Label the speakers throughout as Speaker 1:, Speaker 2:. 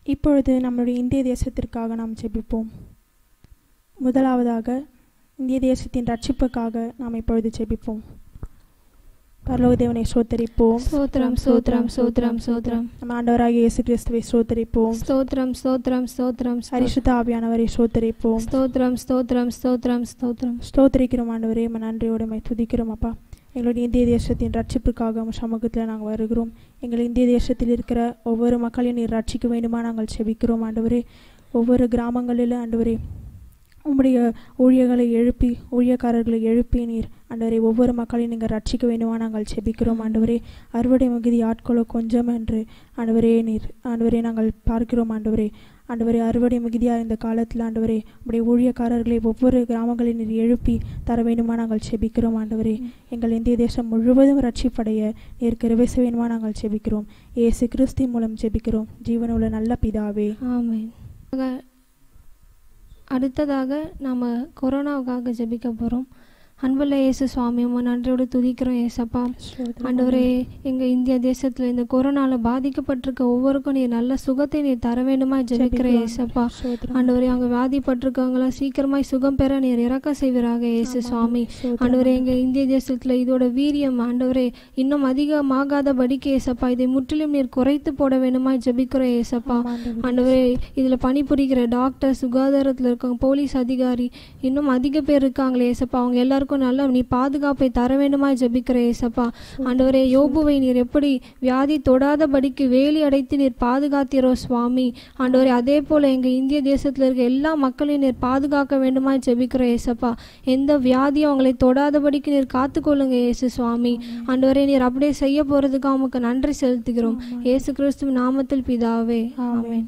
Speaker 1: இப்பொழுது நம்முடைய இந்திய தேசத்திற்காக நாம் ஜெபிப்போம் முதலாவதாக இந்திய தேசத்தின் ரட்சிப்புக்காக நாம் இப்பொழுது ஜெபிப்போம் பரலோக தேவனை சோத்தரிப்போம்
Speaker 2: ஸ்தோத்திரம் ஸ்தோத்திரம் ஸ்தோத்திரம் ஸ்தோத்திரம்
Speaker 1: நம்ம ஆண்டவராகிய இயேசு கிறிஸ்துவை சோத்தரிப்போம்
Speaker 2: ஸ்தோத்திரம் ஸ்தோத்திரம் ஸ்தோத்திரம்
Speaker 1: பரிசுத்த ஆவியானவரை சோத்தரிப்போம்
Speaker 2: ஸ்தோத்திரம் ஸ்தோத்திரம் ஸ்தோத்திரம் ஸ்தோத்திரம்
Speaker 1: ஸ்தோத்திரிக்கிறோம் ஆண்டவரே உம்மை நன்றியோடு உம்மை துதிக்கிறோம் அப்பா எங்களுடைய இந்திய தேசத்தின் ரட்சிப்புக்காக உம் சமூகத்தில் நாங்கள் வருகிறோம் எங்கள் இந்திய தேசத்தில் இருக்கிற ஒவ்வொரு மக்களையும் நீர் ரட்சிக்க வேண்டுமா நாங்கள் செபிக்கிறோம் ஆண்டவரே ஒவ்வொரு கிராமங்களிலும் ஆண்டவரே உம்முடைய ஊழியர்களை எழுப்பி ஊழியக்காரர்களை எழுப்பி நீர் ஆண்டவரே ஒவ்வொரு மக்களையும் நீங்கள் ரட்சிக்க வேண்டுமா நாங்கள் செபிக்கிறோம் ஆண்டவரே அறுவடை மிகுதி ஆட்களோ கொஞ்சம் என்று ஆண்டவரே நீர் ஆண்டவரே நாங்கள் பார்க்கிறோம் ஆண்டவரே ஆண்டவரே அறுவடை மிகுதியாக இந்த காலத்தில் ஆண்டவரே உடைய ஊழியக்காரர்களை ஒவ்வொரு கிராமங்களில் நீர் எழுப்பி தர வேண்டுமா நாங்கள் செபிக்கிறோம் ஆண்டவரே எங்கள் இந்திய தேசம் முழுவதும் ரட்சிப்படைய நீர் கிருபை செய்ய வேண்டுமா நாங்கள் செபிக்கிறோம் இயேசு கிறிஸ்தின் மூலம் செபிக்கிறோம் ஜீவனுள்ள நல்ல பிதாவே
Speaker 2: ஆமென் ஆக, அடுத்ததாக நாம் கொரோனாவுக்காக ஜெபிக்க போகிறோம் அன்புள்ள இயேசு சுவாமி உம்மை நன்றியோடு துதிக்கிறோம் ஏசப்பா ஆண்டவரே எங்கள் இந்திய தேசத்தில் இந்த கொரோனாவில் பாதிக்கப்பட்டிருக்க ஒவ்வொருக்கும் நீர் நல்ல சுகத்தை நீர் தர வேண்டுமா ஜெபிக்கிறேன் ஏசப்பா ஆண்டவரே அவங்க வியாதிப்பட்டிருக்கவங்களாம் சீக்கிரமாய் சுகம் பெற நீர் இறக்க செய்வீராக இயேசு சுவாமி ஆண்டவரே எங்கள் இந்திய தேசத்தில் இதோட வீரியம் ஆண்டவரே இன்னும் அதிகமாகாதபடிக்கு ஏசப்பா இதை முற்றிலும் நீர் குறைத்து போட வேண்டுமா ஜெபிக்கிறோம் ஏசப்பா ஆண்டவரே இதில் பணிபுரிகிற டாக்டர் சுகாதாரத்தில் இருக்கவங்க போலீஸ் அதிகாரி இன்னும் அதிக பேர் இருக்காங்களே ஏசப்பா அவங்க எல்லாருக்கும் நல்ல நீ பாதுகாப்பை தர வேண்டுமா ஜெபிக்கிற ஏசப்பா ஆண்டவரே யோபுவை நீர் எப்படி வியாதி தொடாதபடிக்கு வேலி அடைத்து நீர் பாதுகாத்தீரோ சுவாமி ஆண்டவரே அதே போல் எங்கள் இந்திய தேசத்தில் இருக்க எல்லா மக்களையும் நீர் பாதுகாக்க வேண்டுமா ஜெபிக்கிற ஏசப்பா எந்த வியாதியும் அவங்களை தொடாதபடிக்கு நீர் காத்துக்கொள்ளுங்க இயேசு சுவாமி ஆண்டவரே நீர் அப்படியே செய்ய போகிறதுக்கு அவங்களுக்கு நன்றி செலுத்துகிறோம் இயேசு கிறிஸ்துவ நாமத்தில் பிதாவே ஆமென்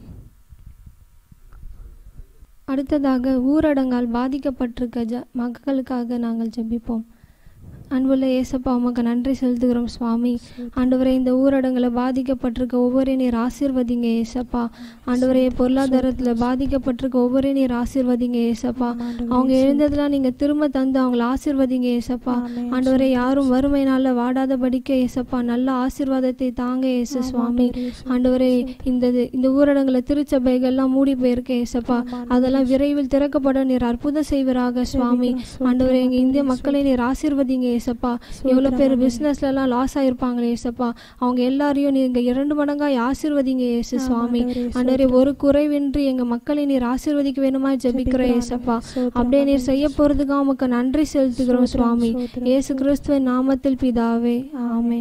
Speaker 2: அடுத்ததாக ஊரடங்கால் பாதிக்கப்பட்டிருக்க ஜ மக்களுக்காக நாங்கள் ஜெபிப்போம் அன்புள்ள ஏசப்பா உமக்கு நன்றி செலுத்துகிறோம் சுவாமி ஆண்டவரே இந்த ஊரடங்கில் பாதிக்கப்பட்டிருக்க ஒவ்வொரு நீர் ஆசீர்வதிங்க ஏசப்பா ஆண்டவரே பொருளாதாரத்தில் பாதிக்கப்பட்டிருக்க ஒவ்வொரு நீர் ஆசீர்வதிங்க ஏசப்பா அவங்க எழுந்ததெல்லாம் நீங்கள் திரும்ப தந்து அவங்கள ஆசீர்வதிங்க ஏசப்பா ஆண்டவரே யாரும் வறுமையினால வாடாதபடிக்க ஏசப்பா நல்ல ஆசீர்வாதத்தை தாங்க ஏசு சுவாமி ஆண்டவரே இந்த இந்த ஊரடங்கில் திருச்சபைகள்லாம் மூடி போயிருக்க ஏசப்பா அதெல்லாம் விரைவில் திறக்கப்பட நீர் அற்புதம் செய்வராக சுவாமி ஆண்டவரே எங்கள் இந்திய மக்களை நீர் ஆசீர்வதிங்க ஏசப்பா எவ்வளோ பேர் பிஸ்னஸ்லலாம் லாஸ் ஆயிருப்பாங்களே ஏசப்பா அவங்க எல்லாரையும் நீங்க இரண்டு மடங்காய் ஆசீர்வதிங்க ஏசு சுவாமி ஆண்டவரே ஒரு குறைவின்றி எங்க மக்களை நீர் ஆசீர்வதிக்க வேணுமா ஜெபிக்கிறோம் ஏசப்பா அப்படியே நீர் செய்ய போறதுக்கு உமக்கு நன்றி செலுத்துகிறோம் சுவாமி இயேசு கிறிஸ்துவின் நாமத்தில் பிதாவே ஆமென்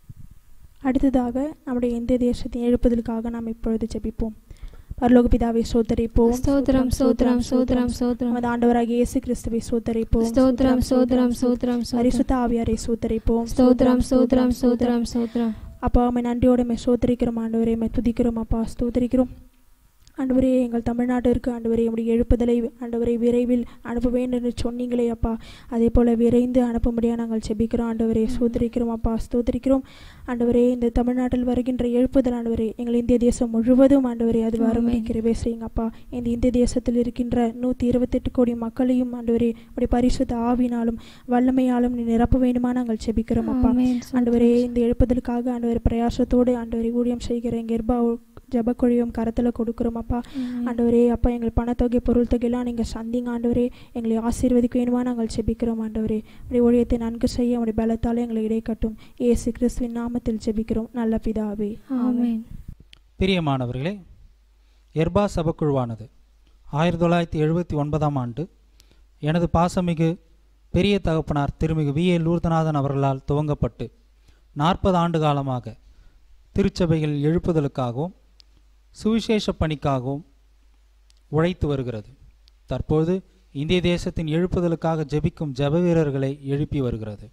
Speaker 1: அடுத்ததாக நம்முடைய இந்திய தேசத்தின் எழுப்புதலுக்காக நாம் இப்பொழுது ஜெபிப்போம் பரலோக பிதாவை சோத்தரிப்போம்
Speaker 2: ஸ்தோத்திரம் ஸ்தோத்திரம் ஸ்தோத்திரம் ஸ்தோத்திரம்
Speaker 1: நமது ஆண்டவராகிய இயேசு கிறிஸ்துவை சோத்தரிப்போம்
Speaker 2: ஸ்தோத்திரம் ஸ்தோத்திரம் ஸ்தோத்திரம் ஸ்தோத்திரம்
Speaker 1: பரிசுத்த ஆவியாரை சோத்தரிப்போம்
Speaker 2: ஸ்தோத்திரம் ஸ்தோத்திரம் ஸ்தோத்திரம் ஸ்தோத்திரம்
Speaker 1: அப்பா அம்மை நன்றியோட மே சோத்தரிக்கிறோம் ஆண்டவரே மே துதிக்கிறோம் அப்பா ஸ்தோத்தரிக்கிறோம் ஆண்டவரே எங்கள் தமிழ்நாட்டிற்கு ஆண்டவரே உடைய எழுப்புதலை ஆண்டவரை விரைவில் அனுப்ப வேண்டும் என்று சொன்னீங்களே அப்பா அதே போல் விரைந்து அனுப்பும்படியாக நாங்கள் செபிக்கிறோம் ஆண்டவரே ஸ்தோத்திரிக்கிறோம் அப்பா ஸ்தோத்திரிக்கிறோம் ஆண்டவரே இந்த தமிழ்நாட்டில் வருகின்ற எழுப்புதல் ஆண்டவரே எங்கள் இந்திய தேசம் முழுவதும் ஆண்டவரே அது வரும்படி கிருபை செய்யுங்க அப்பா இந்த இந்திய தேசத்தில் இருக்கின்ற நூற்றி இருபத்தெட்டு கோடி மக்களையும் ஆண்டவரே உடைய பரிசுத்த ஆவினாலும் வல்லமையாலும் நீ நிரப்ப வேண்டுமா நாங்கள் செபிக்கிறோம் அப்பா
Speaker 2: ஆமென்.
Speaker 1: ஆண்டவரே இந்த எழுப்புதலுக்காக ஆண்டவர் பிரயாசத்தோடு ஆண்டவரை ஊழியம் செய்கிற எங்கள் எர்பா ஜபக்குழியும் கரத்தில் கொடுக்குறோம் அப்பா ஆண்டவரே அப்பா எங்கள் பணத்தொகை பொருள் தொகையெல்லாம் நீங்கள் சந்திங்க ஆண்டவரே எங்களை ஆசீர்வதிக்க வேணுமா நாங்கள் செபிக்கிறோம் ஆண்டவரே உடைய ஊழியத்தை நன்கு செய்ய உடைய பலத்தால் எங்களை இடைக்கட்டும் இயேசு கிறிஸ்துவின் நாமத்தில் ஜெபிக்கிறோம் நல்ல பிதாவே
Speaker 2: ஆமென்
Speaker 3: பிரியமானவர்களே எர்பா சபக்குழுவானது ஆயிரத்தி தொள்ளாயிரத்தி எழுபத்தி ஒன்பதாம் ஆண்டு எனது பாசமிகு பெரிய தகப்பனார் திருமிகு வி ஏ லூர்தநாதன் அவர்களால் துவங்கப்பட்டு நாற்பது ஆண்டு காலமாக திருச்சபைகள் எழுப்புதலுக்காகவும் சுவிசேஷ பணிக்காகவும் உழைத்து வருகிறது தற்போது இந்திய தேசத்தின் எழுப்புதலுக்காக ஜெபிக்கும் ஜெப வீரர்களை எழுப்பி வருகிறது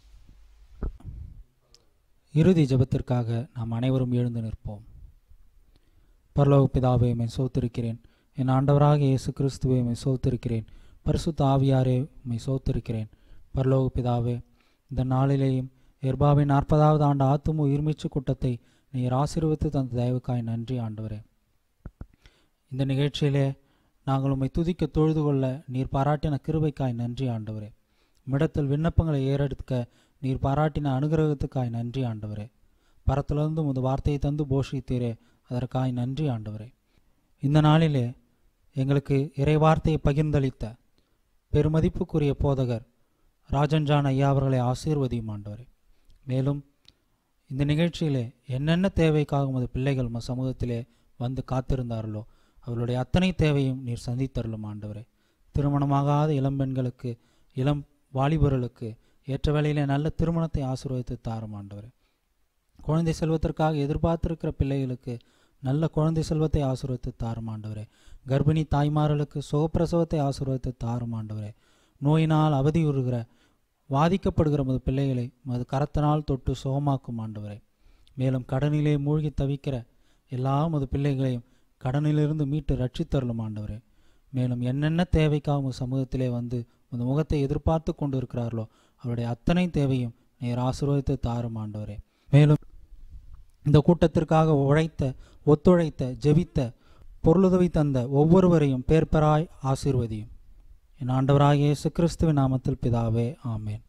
Speaker 3: இறுதி ஜெபத்திற்காக நாம் அனைவரும் எழுந்து நிற்போம் பரலோக பிதாவே மெய் சோத்திருக்கிறேன் என் ஆண்டவராக இயேசு கிறிஸ்துவை மெய் சோத்திருக்கிறேன் பரிசுத்த ஆவியாரே மெய் சோத்திருக்கிறேன் பரலோக பிதாவே இந்த நாளிலேயும் எர்பாவின் நாற்பதாவது ஆண்டு ஆத்தும உயிர்மீச்சு கூட்டத்தை நீர் ஆசீர்வதித்து தந்த தயவுக்காய் நன்றி ஆண்டவரே இந்த நிகழ்ச்சியிலே நாங்கள் உம்மை துதிக்க தொழுது கொள்ள நீர் பாராட்டின கிருபைக்காய் நன்றி ஆண்டவரே மிடத்தில் விண்ணப்பங்களை ஏறெடுக்க நீர் பாராட்டின அனுகிரகத்துக்காய் நன்றி ஆண்டவரே பரத்திலிருந்து உமது வார்த்தையை தந்து போஷித்தீரே அதற்காய் நன்றி ஆண்டவரே இந்த நாளிலே எங்களுக்கு இறைவார்த்தையை பகிர்ந்தளித்த பெருமதிப்புக்குரிய போதகர் ராஜன்ஜான் ஐயா அவர்களை ஆசீர்வதியும் ஆண்டவரே மேலும் இந்த நிகழ்ச்சியிலே என்னென்ன தேவைக்காக உமது பிள்ளைகள் உமது சமூகத்திலே வந்து காத்திருந்தார்களோ அவர்களுடைய அத்தனை தேவையும் நீர் சந்தித்தருளும் ஆண்டவரே திருமணமாகாத இளம்பெண்களுக்கு இளம் வாலிபர்களுக்கு ஏற்ற வேளையிலே நல்ல திருமணத்தை ஆசீர்வதித்து தாரும் ஆண்டவரே குழந்தை செல்வத்திற்காக எதிர்பார்த்திருக்கிற பிள்ளைகளுக்கு நல்ல குழந்தை செல்வத்தை ஆசீர்வதித்து தாரும் ஆண்டவரே கர்ப்பிணி தாய்மார்களுக்கு சுகப்பிரசவத்தை ஆசீர்வதித்து தாரும் ஆண்டவரே நோயினால் அவதியுறுகிற வாதிக்கப்படுகிற மது பிள்ளைகளை மது கரத்தினால் தொட்டு சுகமாக்கும் ஆண்டவரே மேலும் கடனிலே மூழ்கி தவிக்கிற எல்லா மது பிள்ளைகளையும் கடனிலிருந்து மீட்டு ரட்சித்தருளும் ஆண்டவரே மேலும் என்னென்ன தேவைக்காக உங்கள் சமூகத்திலே வந்து உந்த முகத்தை எதிர்பார்த்து கொண்டு இருக்கிறார்களோ அவருடைய அத்தனை தேவையும் நீர் ஆசீர்வதித்து தாரும் ஆண்டவரே மேலும் இந்த கூட்டத்திற்காக உழைத்த ஒத்துழைத்த ஜெபித்த பொருளுதவி தந்த ஒவ்வொருவரையும் பேர்பெறாய் ஆசீர்வதியும் என் ஆண்டவராகிய இயேசு கிறிஸ்துவின் நாமத்தில் பிதாவே ஆமேன்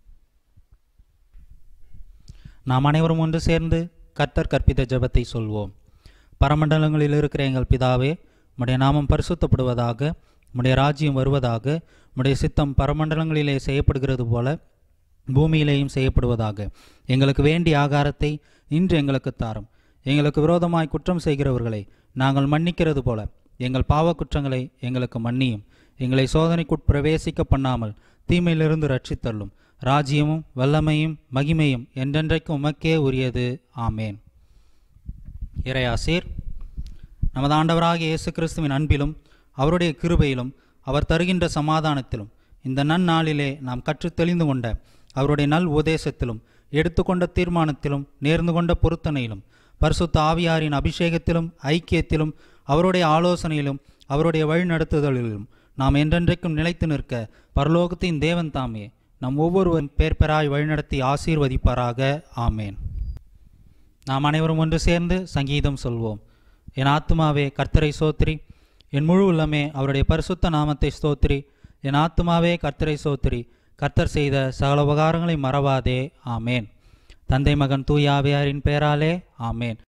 Speaker 3: நாம் அனைவரும் ஒன்று சேர்ந்து கர்த்தர் கற்பித்த ஜெபத்தை சொல்வோம் பரமண்டலங்களில் இருக்கிற எங்கள் பிதாவே உம்முடைய நாமம் பரிசுத்தப்படுவதாக உம்முடைய ராஜ்யம் வருவதாக உம்முடைய சித்தம் பரமண்டலங்களிலே செய்யப்படுகிறது போல பூமியிலேயும் செய்யப்படுவதாக எங்களுக்கு வேண்டிய ஆகாரத்தை இன்று எங்களுக்கு தாரும் எங்களுக்கு விரோதமாய் குற்றம் செய்கிறவர்களை நாங்கள் மன்னிக்கிறது போல எங்கள் பாவ குற்றங்களை எங்களுக்கு மன்னியும் எங்களை சோதனைக்குட் பிரவேசிக்க பண்ணாமல் தீமையிலிருந்து ரட்சித்தள்ளும் ராஜ்யமும் வல்லமையும் மகிமையும் என்றென்றைக்கும் உமக்கே உரியது ஆமேன் இறையாசீர் நமது ஆண்டவராகிய இயேசு கிறிஸ்துவின் அன்பிலும் அவருடைய கிருபையிலும் அவர் தருகின்ற சமாதானத்திலும் இந்த நன்னாளிலே நாம் கற்றுத் தெளிந்து கொண்ட அவருடைய நல் உபதேசத்திலும் எடுத்துக்கொண்ட தீர்மானத்திலும் நேர்ந்து கொண்ட பொருத்தனையிலும் பரிசுத்த ஆவியாரின் அபிஷேகத்திலும் ஐக்கியத்திலும் அவருடைய ஆலோசனையிலும் அவருடைய வழிநடத்துதலிலும் நாம் என்றென்றைக்கும் நிலைத்து நிற்க பரலோகத்தின் தேவன் தாமே நம் ஒவ்வொருவரும் பேர்பெறாய் வழிநடத்தி ஆசீர்வதிப்பாராக ஆமேன் நாம் அனைவரும் ஒன்று சேர்ந்து சங்கீதம் சொல்வோம் என் ஆத்துமாவே கர்த்தரை சோத்திரி என் முழு உள்ளமே அவருடைய பரிசுத்த நாமத்தை ஸ்தோத்திரி என் ஆத்துமாவே கர்த்தரை சோத்திரி கர்த்தர் செய்த சகல உபகாரங்களை மறவாதே ஆமேன் தந்தை மகன் தூயாவியாரின் பெயராலே ஆமேன்